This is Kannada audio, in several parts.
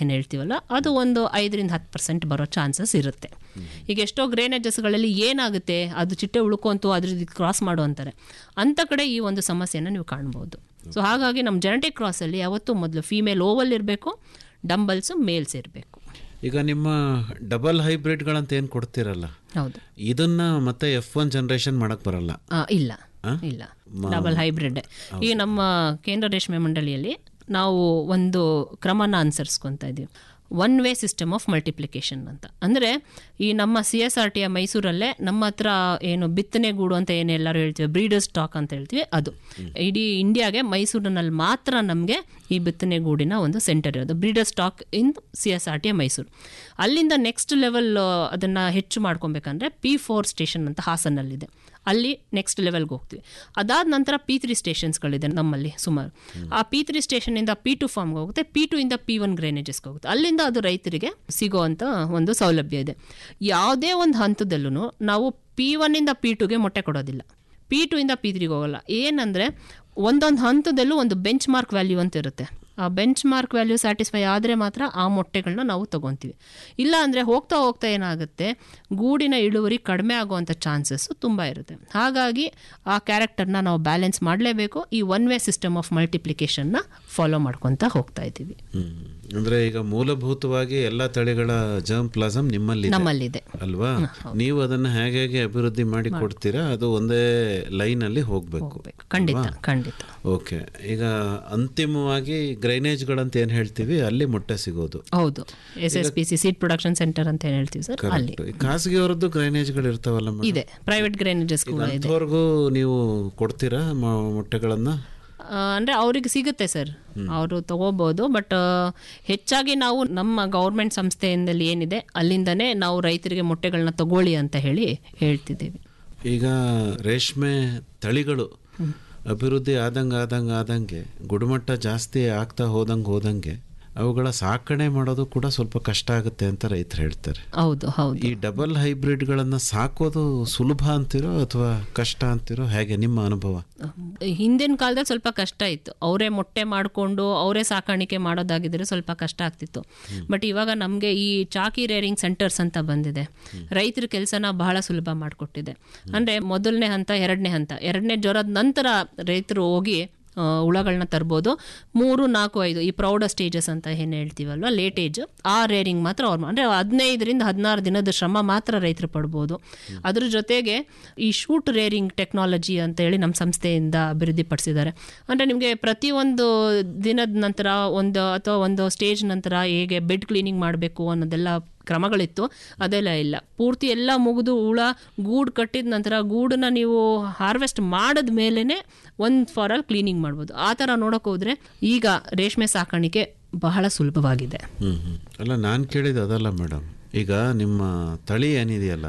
ಏನು ಹೇಳ್ತೀವಲ್ಲ ಅದು ಒಂದು ಐದರಿಂದ ಹತ್ತು ಪರ್ಸೆಂಟ್ ಬರೋ ಚಾನ್ಸಸ್ ಇರುತ್ತೆ ಈಗ ಎಷ್ಟೋ ಗ್ರೇನೇಜಸ್ಗಳಲ್ಲಿ ಏನಾಗುತ್ತೆ ಅದು ಚಿಟ್ಟೆ ಉಳ್ಕೊಂತು ಅದ್ರ ಕ್ರಾಸ್ ಮಾಡು ಅಂತಾರೆ ಅಂಥ ಕಡೆ ಈ ಒಂದು ಸಮಸ್ಯೆನ ನೀವು ಕಾಣ್ಬೋದು ಸೊ ಹಾಗಾಗಿ ನಮ್ಮ ಜೆನೆಟಿಕ್ ಕ್ರಾಸಲ್ಲಿ ಯಾವತ್ತೂ ಮೊದಲು ಫೀಮೇಲ್ ಓವಲ್ ಇರಬೇಕು ಡಂಬಲ್ಸು ಮೇಲ್ಸ್ ಇರಬೇಕು ಈಗ ನಿಮ್ಮ ಡಬಲ್ ಹೈಬ್ರಿಡ್ಗಳಂತ ಏನು ಕೊಡ್ತೀರಲ್ಲ ಹೌದು ಇದನ್ನ ಮತ್ತೆ ಎಫ್ ಒನ್ ಜನರೇಷನ್ ಮಾಡಕ್ ಬರಲ್ಲ ಆ, ಇಲ್ಲ ಇಲ್ಲ ಡಬಲ್ ಹೈಬ್ರಿಡ್ ಈಗ ನಮ್ಮ ಕೇಂದ್ರ ರೇಷ್ಮೆ ಮಂಡಳಿಯಲ್ಲಿ ನಾವು ಒಂದು ಕ್ರಮನ ಅನುಸರಿಸ್ಕೊತಾ ಇದ್ದೀವಿ one way system of multiplication ಅಂತ ಅಂದರೆ ಈ ನಮ್ಮ ಸಿ ಎಸ್ ಆರ್ ಟಿಯ ಮೈಸೂರಲ್ಲೇ ನಮ್ಮ ಹತ್ರ ಏನು ಬಿತ್ತನೆ ಗೂಡು ಅಂತ ಏನು ಎಲ್ಲರೂ ಹೇಳ್ತೀವಿ ಬ್ರೀಡರ್ ಸ್ಟಾಕ್ ಅಂತ ಹೇಳ್ತೀವಿ ಅದು ಇಡೀ ಇಂಡಿಯಾಗೆ ಮೈಸೂರಿನಲ್ಲಿ ಮಾತ್ರ ನಮಗೆ ಈ ಬಿತ್ತನೆ ಗೂಡಿನ ಒಂದು ಸೆಂಟರ್ ಇರೋದು breeder stock in C S R ಟಿಯ ಮೈಸೂರು ಅಲ್ಲಿಂದ ನೆಕ್ಸ್ಟ್ ಲೆವೆಲ್ ಅದನ್ನು ಹೆಚ್ಚು ಮಾಡ್ಕೊಬೇಕಂದ್ರೆ ಪಿ ಫೋರ್ ಸ್ಟೇಷನ್ ಅಂತ ಹಾಸನಲ್ಲಿದೆ ಅಲ್ಲಿ ನೆಕ್ಸ್ಟ್ ಲೆವೆಲ್ಗೆ ಹೋಗ್ತೀವಿ ಅದಾದ ನಂತರ ಪಿ ತ್ರೀ ಸ್ಟೇಷನ್ಸ್ಗಳಿದೆ ನಮ್ಮಲ್ಲಿ ಸುಮಾರು ಆ ಪಿ ತ್ರೀ ಸ್ಟೇಷನಿಂದ ಪಿ ಟು ಫಾರ್ಮ್ಗೆ ಹೋಗುತ್ತೆ ಪಿ ಟು ಇಂದ ಪಿ ಒನ್ ಗ್ರೇನೇಜಸ್ಗೆ ಹೋಗುತ್ತೆ ಅಲ್ಲಿಂದ ಅದು ರೈತರಿಗೆ ಸಿಗೋವಂಥ ಒಂದು ಸೌಲಭ್ಯ ಇದೆ ಯಾವುದೇ ಒಂದು ಹಂತದಲ್ಲೂ ನಾವು ಪಿ ಒನ್ನಿಂದ ಪಿ ಟುಗೆ ಮೊಟ್ಟೆ ಕೊಡೋದಿಲ್ಲ ಪಿ ಟು ಇಂದ ಪಿ ತ್ರೀಗೆ ಹೋಗಲ್ಲ ಏನಂದರೆ ಒಂದೊಂದು ಹಂತದಲ್ಲೂ ಒಂದು ಬೆಂಚ್ ಮಾರ್ಕ್ ವ್ಯಾಲ್ಯೂ ಅಂತ ಇರುತ್ತೆ ಆ ಬೆಂಚ್ ಮಾರ್ಕ್ ವ್ಯಾಲ್ಯೂ ಸ್ಯಾಟಿಸ್ಫೈ ಆದರೆ ಮಾತ್ರ ಆ ಮೊಟ್ಟೆಗಳನ್ನ ನಾವು ತೊಗೊತೀವಿ ಇಲ್ಲ ಅಂದರೆ ಹೋಗ್ತಾ ಹೋಗ್ತಾ ಏನಾಗುತ್ತೆ ಗೂಡಿನ ಇಳುವರಿ ಕಡಿಮೆ ಆಗುವಂಥ ಚಾನ್ಸಸ್ಸು ತುಂಬ ಇರುತ್ತೆ ಹಾಗಾಗಿ ಆ ಕ್ಯಾರೆಕ್ಟರ್ನ ನಾವು ಬ್ಯಾಲೆನ್ಸ್ ಮಾಡಲೇಬೇಕು ಈ ಒನ್ ವೇ ಸಿಸ್ಟಮ್ ಆಫ್ ಮಲ್ಟಿಪ್ಲಿಕೇಶನ್ನ ಫಾಲೋ ಮಾಡ್ಕೊತಾ ಹೋಗ್ತಾ ಇದ್ದೀವಿ ಹ್ಮ್. ಅಂದ್ರೆ ಈಗ ಮೂಲಭೂತವಾಗಿ ಎಲ್ಲ ತಳಿಗಳ ಜರ್ಮ್ ಪ್ಲಾಸಮ್ ನಿಮ್ಮಲ್ಲಿ ನಮ್ಮಲ್ಲಿದೆ ಅಲ್ವಾ ನೀವು ಅದನ್ನ ಹೇಗೆ ಹೇಗೆ ಅಭಿವೃದ್ಧಿ ಮಾಡಿ ಕೊಡ್ತೀರಾ ಅದು ಒಂದೇ ಲೈನ್ ಅಲ್ಲಿ ಹೋಗ್ಬೇಕು ಖಂಡಿತ ಖಂಡಿತ ಓಕೆ ಈಗ ಅಂತಿಮವಾಗಿ ಗ್ರೈನೇಜ್ಗಳಂತ ಏನ್ ಹೇಳ್ತೀವಿ ಅಲ್ಲಿ ಮೊಟ್ಟೆ ಸಿಗೋದು ಹೌದು S S P C seed production centre ಅಂತ ಏನು ಹೇಳ್ತೀವಿ ಸರ್ ಅಲ್ಲಿ ಈ ಖಾಸಗಿಯವರದ್ದು ಗ್ರೈನೇಜ್ಗಳು ಇರ್ತಾವಲ್ಲ ಮೇಡಮ್ ಇದೆ ಪ್ರೈವೇಟ್ ಗ್ರೇನೇಜಸ್ ಕೂಡ ಇದೆ ಅಂಥವ್ರಿಗೂ ನೀವು ಕೊಡ್ತೀರಾ ಮ- ಮೊಟ್ಟೆಗಳನ್ನ ಆ, ಅಂದ್ರೆ ಅವ್ರಿಗೆ ಸಿಗುತ್ತೆ ಸರ್ ಅವರು ತಗೋಬಹುದು ಬಟ್ ಹೆಚ್ಚಾಗಿ ನಾವು ನಮ್ಮ ಗೌರ್ಮೆಂಟ್ ಸಂಸ್ಥೆಯಿಂದಲೇ ಏನಿದೆ ಅಲ್ಲಿಂದನೇ ನಾವು ರೈತರಿಗೆ ಮೊಟ್ಟೆಗಳನ್ನ ತಗೊಳ್ಳಿ ಅಂತ ಹೇಳಿ ಹೇಳ್ತಿದ್ದೀವಿ ಈಗ ರೇಷ್ಮೆ ತಳಿಗಳು ಅಭಿವೃದ್ಧಿ ಆದಂಗೆ ಆದಂಗೆ ಆದಂಗೆ ಗುಣಮಟ್ಟ ಜಾಸ್ತಿ ಆಗ್ತಾ ಹೋದಂಗೆ ಹೋದಂಗೆ ಅವುಗಳ ಸಾಕಣೆ ಮಾಡೋದು ಕೂಡ ಸ್ವಲ್ಪ ಕಷ್ಟ ಆಗುತ್ತೆ ಅಂತ ರೈತರು ಹೇಳ್ತಾರೆ ಹೌದು ಹೌದು ಈ ಡಬಲ್ ಹೈಬ್ರಿಡ್ಗಳನ್ನು ಸಾಕೋದು ಸುಲಭ ಅಂತಿರೋ ಅಥವಾ ಕಷ್ಟ ಅಂತಿರೋ ಹೇಗೆ ನಿಮ್ಮ ಅನುಭವ ಹಿಂದಿನ ಕಾಲದಲ್ಲಿ ಸ್ವಲ್ಪ ಕಷ್ಟ ಇತ್ತು ಅವರೇ ಮೊಟ್ಟೆ ಮಾಡಿಕೊಂಡು ಅವರೇ ಸಾಕಾಣಿಕೆ ಮಾಡೋದಾಗಿದ್ರೆ ಸ್ವಲ್ಪ ಕಷ್ಟ ಆಗ್ತಿತ್ತು ಬಟ್ ಇವಾಗ ನಮಗೆ ಈ ಚಾಕಿ ರೇರಿಂಗ್ ಸೆಂಟರ್ಸ್ ಅಂತ ಬಂದಿದೆ ರೈತರ ಕೆಲಸನ ಬಹಳ ಸುಲಭ ಮಾಡಿಕೊಟ್ಟಿದೆ ಅಂದರೆ ಮೊದಲನೇ ಹಂತ ಎರಡನೇ ಹಂತ ಎರಡನೇ ಜ್ವರದ ನಂತರ ರೈತರು ಹೋಗಿ ಆ, ಹುಳಗಳನ್ನ ತರ್ಬೋದು ಮೂರು ನಾಲ್ಕು ಐದು ಈ ಪ್ರೌಢ ಸ್ಟೇಜಸ್ ಅಂತ ಏನು ಹೇಳ್ತೀವಲ್ವ ಲೇಟ್ ಏಜ್ ಆ ರೇರಿಂಗ್ ಮಾತ್ರ ಅವ್ರು ಅಂದರೆ ಹದಿನೈದರಿಂದ ಹದಿನಾರು ದಿನದ ಶ್ರಮ ಮಾತ್ರ ರೈತರು ಪಡ್ಬೋದು ಅದ್ರ ಜೊತೆಗೆ ಈ ಶೂಟ್ ರೇರಿಂಗ್ ಟೆಕ್ನಾಲಜಿ ಅಂತ ಹೇಳಿ ನಮ್ಮ ಸಂಸ್ಥೆಯಿಂದ ಅಭಿವೃದ್ಧಿಪಡಿಸಿದ್ದಾರೆ ಅಂದರೆ ನಿಮಗೆ ಪ್ರತಿಯೊಂದು ದಿನದ ನಂತರ ಒಂದು ಅಥವಾ ಒಂದು ಸ್ಟೇಜ್ ನಂತರ ಹೇಗೆ ಬೆಡ್ ಕ್ಲೀನಿಂಗ್ ಮಾಡಬೇಕು ಅನ್ನೋದೆಲ್ಲ ಕ್ರಮಗಳಿತ್ತು ಅದೆಲ್ಲ ಇಲ್ಲ ಪೂರ್ತಿ ಎಲ್ಲ ಮುಗಿದು ಹುಳ ಗೂಡು ಕಟ್ಟಿದ ನಂತರ ಗೂಡನ್ನ ನೀವು ಹಾರ್ವೆಸ್ಟ್ ಮಾಡಿದ ಮೇಲೇ ಒಂದು ಫಾರ್ ಆಲ್ ಕ್ಲೀನಿಂಗ್ ಮಾಡ್ಬೋದು ಆ ಥರ ನೋಡೋಕೆ ಹೋದರೆ ಈಗ ರೇಷ್ಮೆ ಸಾಕಾಣಿಕೆ ಬಹಳ ಸುಲಭವಾಗಿದೆ ಹ್ಮ್ ಹ್ಮ್. ಅಲ್ಲ ನಾನು ಕೇಳಿದ್ದು ಅದಲ್ಲ ಮೇಡಮ್ ಈಗ ನಿಮ್ಮ ತಳಿ ಏನಿದೆಯಲ್ಲ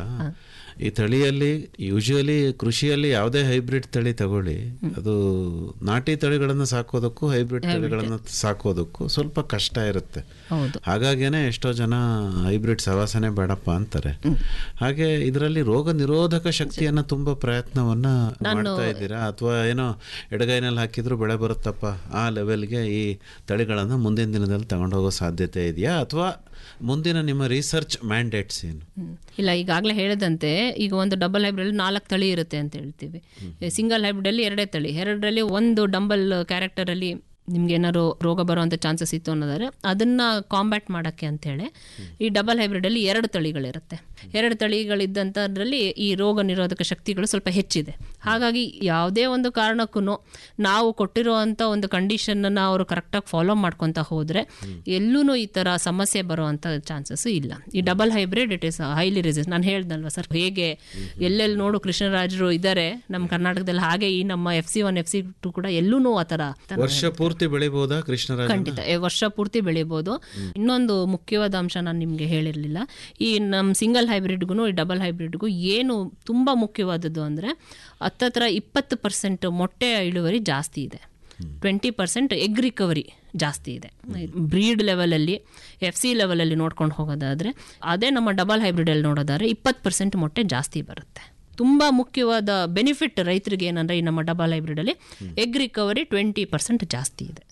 ಈ ತಳಿಯಲ್ಲಿ ಯೂಶುವಲಿ ಕೃಷಿಯಲ್ಲಿ ಯಾವುದೇ ಹೈಬ್ರಿಡ್ ತಳಿ ತಗೊಳ್ಳಿ ಅದು ನಾಟಿ ತಳಿಗಳನ್ನು ಸಾಕೋದಕ್ಕೂ ಹೈಬ್ರಿಡ್ ತಳಿಗಳನ್ನು ಸಾಕೋದಕ್ಕೂ ಸ್ವಲ್ಪ ಕಷ್ಟ ಇರುತ್ತೆ ಹೌದು ಹಾಗಾಗೇನೆ ಎಷ್ಟೋ ಜನ ಹೈಬ್ರಿಡ್ ಸವಾಸನೆ ಬೇಡಪ್ಪ ಅಂತಾರೆ ಹಾಗೆ ಇದರಲ್ಲಿ ರೋಗ ನಿರೋಧಕ ಶಕ್ತಿಯನ್ನ ತುಂಬಾ ಪ್ರಯತ್ನವನ್ನ ಮಾಡ್ತಾ ಇದ್ದೀರಾ ಅಥವಾ ಏನೋ ಎಡಗೈನಲ್ಲಿ ಹಾಕಿದ್ರು ಬೆಳೆ ಬರುತ್ತಪ್ಪ ಆ ಲೆವೆಲ್ಗೆ ಈ ತಳಿಗಳನ್ನು ಮುಂದಿನ ದಿನದಲ್ಲಿ ತಗೊಂಡೋಗೋ ಸಾಧ್ಯತೆ ಇದೆಯಾ ಅಥವಾ ಮುಂದಿನ ನಿಮ್ಮ ರಿಸರ್ಚ್ ಮ್ಯಾಂಡೇಟ್ಸ್ ಏನು ಹ್ಮ್. ಇಲ್ಲ ಈಗಾಗಲೇ ಹೇಳಿದಂತೆ ಈಗ ಒಂದು ಡಬಲ್ ಹೈಬ್ರಿಡ್ ನಾಲ್ಕು ತಳಿ ಇರುತ್ತೆ ಅಂತ ಹೇಳ್ತೀವಿ ಸಿಂಗಲ್ ಹೈಬ್ರಿಡಲ್ಲಿ ಎರಡೇ ತಳಿ ಎರಡರಲ್ಲಿ ಒಂದು ಡಂಬಲ್ ಕ್ಯಾರೆಕ್ಟರಲ್ಲಿ ನಿಮ್ಗೆ ಏನಾದ್ರು ರೋಗ ಬರುವಂಥ ಚಾನ್ಸಸ್ ಇತ್ತು ಅನ್ನೋದಾದ್ರೆ ಅದನ್ನ ಕಾಂಬ್ಯಾಟ್ ಮಾಡೋಕ್ಕೆ ಅಂತೇಳಿ ಈ ಡಬಲ್ ಹೈಬ್ರಿಡಲ್ಲಿ ಎರಡು ತಳಿಗಳಿರುತ್ತೆ ಎರಡು ತಳಿಗಳಿದ್ದಂಥದ್ರಲ್ಲಿ ಈ ರೋಗ ನಿರೋಧಕ ಶಕ್ತಿಗಳು ಸ್ವಲ್ಪ ಹೆಚ್ಚಿದೆ ಹಾಗಾಗಿ ಯಾವುದೇ ಒಂದು ಕಾರಣಕ್ಕೂ ನಾವು ಕೊಟ್ಟಿರುವಂಥ ಒಂದು ಕಂಡೀಷನನ್ನು ಅವರು ಕರೆಕ್ಟಾಗಿ ಫಾಲೋ ಮಾಡ್ಕೊತಾ ಹೋದರೆ ಎಲ್ಲೂ ಈ ಥರ ಸಮಸ್ಯೆ ಬರುವಂಥ ಚಾನ್ಸಸ್ ಇಲ್ಲ ಈ double hybrid it is highly resist ನಾನು ಹೇಳ್ದಲ್ವ ಸರ್ ಹೇಗೆ ಎಲ್ಲೆಲ್ಲಿ ನೋಡು ಕೃಷ್ಣರಾಜರು ಇದ್ದಾರೆ ನಮ್ಮ ಕರ್ನಾಟಕದಲ್ಲಿ ಹಾಗೆ ಈ ನಮ್ಮ F C one F C two ಕೂಡ ಎಲ್ಲೂ ಆ ಥರ ವರ್ಷ ಪೂರ್ತಿ ಬೆಳಿಬೋದಾ ಕೃಷ್ಣರಾಜ ಖಂಡಿತ ಏ, ವರ್ಷ ಪೂರ್ತಿ ಬೆಳಿಬೋದು ಇನ್ನೊಂದು ಮುಖ್ಯವಾದ ಅಂಶ ನಾನು ನಿಮಗೆ ಹೇಳಿರಲಿಲ್ಲ ಈ ನಮ್ಮ ಸಿಂಗಲ್ ಹೈಬ್ರಿಡ್ಗೂ ಈ ಡಬಲ್ ಹೈಬ್ರಿಡ್ಗೂ ಏನು ತುಂಬ ಮುಖ್ಯವಾದದ್ದು ಅಂದರೆ ಹತ್ತತ್ರ ಇಪ್ಪತ್ತು ಪರ್ಸೆಂಟ್ ಮೊಟ್ಟೆ ಇಳುವರಿ ಜಾಸ್ತಿ ಇದೆ ಟ್ವೆಂಟಿ ಪರ್ಸೆಂಟ್ ಎಗ್ ರಿಕವರಿ ಜಾಸ್ತಿ ಇದೆ ಬ್ರೀಡ್ ಲೆವೆಲಲ್ಲಿ ಎಫ್ ಸಿ ಲೆವೆಲಲ್ಲಿ ನೋಡ್ಕೊಂಡು ಹೋಗೋದಾದರೆ ಅದೇ ನಮ್ಮ ಡಬಲ್ ಹೈಬ್ರಿಡಲ್ಲಿ ನೋಡೋದಾದ್ರೆ ಇಪ್ಪತ್ತು ಪರ್ಸೆಂಟ್ ಮೊಟ್ಟೆ ಜಾಸ್ತಿ ಬರುತ್ತೆ ತುಂಬ ಮುಖ್ಯವಾದ ಬೆನಿಫಿಟ್ ರೈತರಿಗೆ ಏನಂದರೆ ಈ ನಮ್ಮ ಡಬಲ್ ಹೈಬ್ರಿಡಲ್ಲಿ ಎಗ್ ರಿಕವರಿ ಟ್ವೆಂಟಿ ಪರ್ಸೆಂಟ್ ಜಾಸ್ತಿ ಇದೆ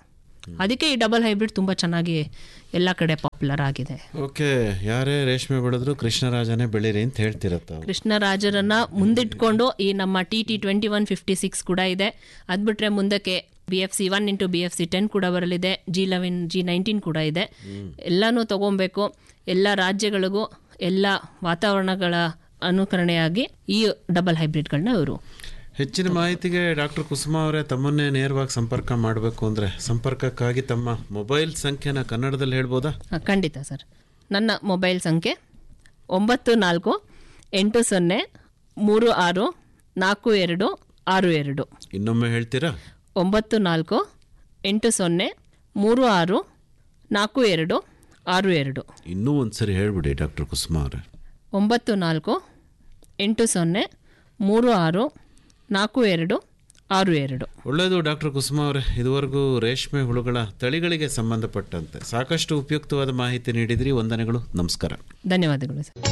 ಅದಕ್ಕೆ ಈ ಡಬಲ್ ಹೈಬ್ರಿಡ್ ತುಂಬ ಚೆನ್ನಾಗಿ ಎಲ್ಲ ಕಡೆ ಪಾಪ್ಯುಲರ್ ಆಗಿದೆ ಓಕೆ ಯಾರೇ ರೇಷ್ಮೆ ಬೆಳೆದ್ರು ಕೃಷ್ಣರಾಜನೇ ಬೆಳೀರಿ ಅಂತ ಹೇಳ್ತಿರತ್ತ ಕೃಷ್ಣರಾಜರನ್ನ ಮುಂದಿಟ್ಕೊಂಡು ಈ ನಮ್ಮ T T twenty one fifty six ಕೂಡ ಇದೆ ಅದು ಬಿಟ್ರೆ ಮುಂದಕ್ಕೆ B F C one into B F C ten ಕೂಡ ಬರಲಿದೆ ಜಿ ಲೆವೆನ್ ಜಿ ನೈನ್ಟೀನ್ ಕೂಡ ಇದೆ ಎಲ್ಲನೂ ತಗೊಬೇಕು ಎಲ್ಲ ರಾಜ್ಯಗಳಿಗೂ ಎಲ್ಲ ವಾತಾವರಣಗಳ ಅನುಕರಣೆಯಾಗಿ ಈ ಡಬಲ್ ಹೈಬ್ರಿಡ್ಗಳನ್ನ ಇವರು ಹೆಚ್ಚಿನ ಮಾಹಿತಿಗೆ ಡಾಕ್ಟರ್ ಕುಸುಮ ಅವರೇ ತಮ್ಮನ್ನೇ ನೇರವಾಗಿ ಸಂಪರ್ಕ ಮಾಡಬೇಕು ಅಂದರೆ ಸಂಪರ್ಕಕ್ಕಾಗಿ ತಮ್ಮ ಮೊಬೈಲ್ ಸಂಖ್ಯೆನ ಕನ್ನಡದಲ್ಲಿ ಹೇಳ್ಬೋದಾ ಖಂಡಿತ ಸರ್ ನನ್ನ ಮೊಬೈಲ್ ಸಂಖ್ಯೆ ಒಂಬತ್ತು ನಾಲ್ಕು ಎಂಟು ಸೊನ್ನೆ ಮೂರು ಆರು ನಾಲ್ಕು ಎರಡು ಆರು ಎರಡು ಇನ್ನೊಮ್ಮೆ ಹೇಳ್ತೀರಾ ಒಂಬತ್ತು ನಾಲ್ಕು ಎಂಟು ಸೊನ್ನೆ ಮೂರು ಆರು ನಾಲ್ಕು ಎರಡು ಆರು ಎರಡು ಇನ್ನೂ ಒಂದ್ಸರಿ ಹೇಳ್ಬಿಡಿ ಡಾಕ್ಟರ್ ಕುಸುಮ ಅವರೇ ಒಂಬತ್ತು ನಾಲ್ಕು ಎಂಟು ಸೊನ್ನೆ ಮೂರು ಆರು ನಾಲ್ಕು ಎರಡು ಆರು ಎರಡು ಒಳ್ಳೆಯದು ಡಾಕ್ಟರ್ ಕುಸುಮ ಅವರೇ ಇದುವರೆಗೂ ರೇಷ್ಮೆ ಹುಳುಗಳ ತಳಿಗಳಿಗೆ ಸಂಬಂಧಪಟ್ಟಂತೆ ಸಾಕಷ್ಟು ಉಪಯುಕ್ತವಾದ ಮಾಹಿತಿ ನೀಡಿದ್ರಿ ವಂದನೆಗಳು ನಮಸ್ಕಾರ ಧನ್ಯವಾದಗಳು ಸರ್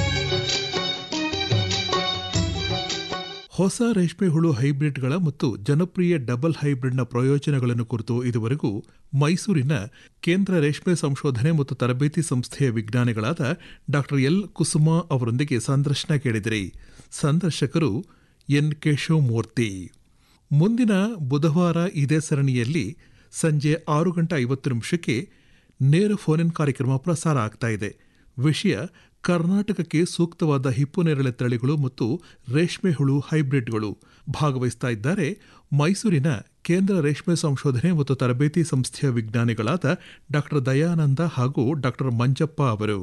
ಹೊಸ ರೇಷ್ಮೆ ಹುಳು ಹೈಬ್ರಿಡ್ಗಳ ಮತ್ತು ಜನಪ್ರಿಯ ಡಬಲ್ ಹೈಬ್ರಿಡ್ನ ಪ್ರಯೋಜನಗಳನ್ನು ಕುರಿತು ಇದುವರೆಗೂ ಮೈಸೂರಿನ ಕೇಂದ್ರ ರೇಷ್ಮೆ ಸಂಶೋಧನೆ ಮತ್ತು ತರಬೇತಿ ಸಂಸ್ಥೆಯ ವಿಜ್ಞಾನಿಗಳಾದ ಡಾಕ್ಟರ್ ಎಲ್ ಕುಸುಮಾ ಅವರೊಂದಿಗೆ ಸಂದರ್ಶನ ಕೇಳಿದಿರಿ ಸಂದರ್ಶಕರು ಎನ್ ಕೇಶವಮೂರ್ತಿ ಮುಂದಿನ ಬುಧವಾರ ಇದೇ ಸರಣಿಯಲ್ಲಿ ಸಂಜೆ ಆರು ಗಂಟೆ ಐವತ್ತು ನಿಮಿಷಕ್ಕೆ ನೇರ ಫೋನ್ ಕಾರ್ಯಕ್ರಮ ಪ್ರಸಾರ ಆಗ್ತಾ ಇದೆ ವಿಷಯ ಕರ್ನಾಟಕಕ್ಕೆ ಸೂಕ್ತವಾದ ಹಿಪ್ಪುನೇರಳೆ ತಳಿಗಳು ಮತ್ತು ರೇಷ್ಮೆ ಹುಳು ಹೈಬ್ರಿಡ್ಗಳು ಭಾಗವಹಿಸ್ತಾ ಇದ್ದಾರೆ ಮೈಸೂರಿನ ಕೇಂದ್ರ ರೇಷ್ಮೆ ಸಂಶೋಧನೆ ಮತ್ತು ತರಬೇತಿ ಸಂಸ್ಥೆಯ ವಿಜ್ಞಾನಿಗಳಾದ ಡಾಕ್ಟರ್ ದಯಾನಂದ ಹಾಗೂ ಡಾಕ್ಟರ್ ಮಂಜಪ್ಪ ಅವರು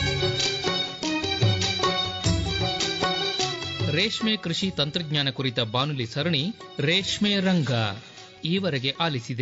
ರೇಷ್ಮೆ ಕೃಷಿ ತಂತ್ರಜ್ಞಾನ ಕುರಿತ ಬಾನುಲಿ ಸರಣಿ ರೇಷ್ಮೆ ರಂಗ ಈವರೆಗೆ ಆಲಿಸಿದೆ